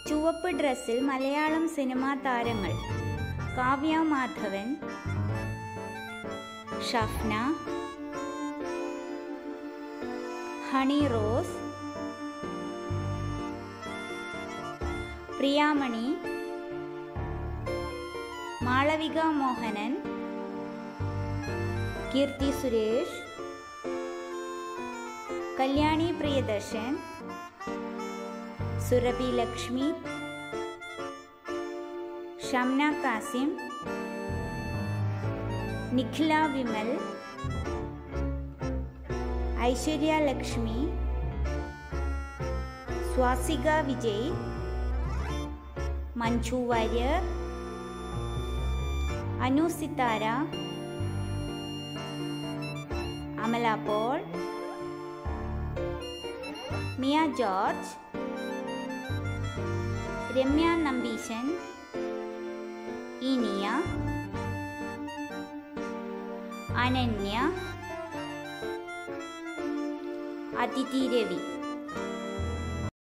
ചുവപ്പ് ഡ്രസ്സിൽ മലയാളം സിനിമാ താരങ്ങൾ കാവ്യ മാധവൻ ഷഫ്ന ഹണി റോസ് പ്രിയാമണി മാളവിക മോഹനൻ കീർത്തി സുരേഷ് കല്യാണി പ്രിയദർശൻ സുരഭി ലക്ഷ്മി ഷംന കാസിം നിഖില വിമൽ ഐശ്വര്യ ലക്ഷ്മി സ്വാസിക വിജയ് മഞ്ജു വാര്യർ അനു സിത്താര അമല പോൾ മിയ ജോർജ് രമ്യ നമ്പീശൻ ഇനിയ അനന്യ അതിഥി രവി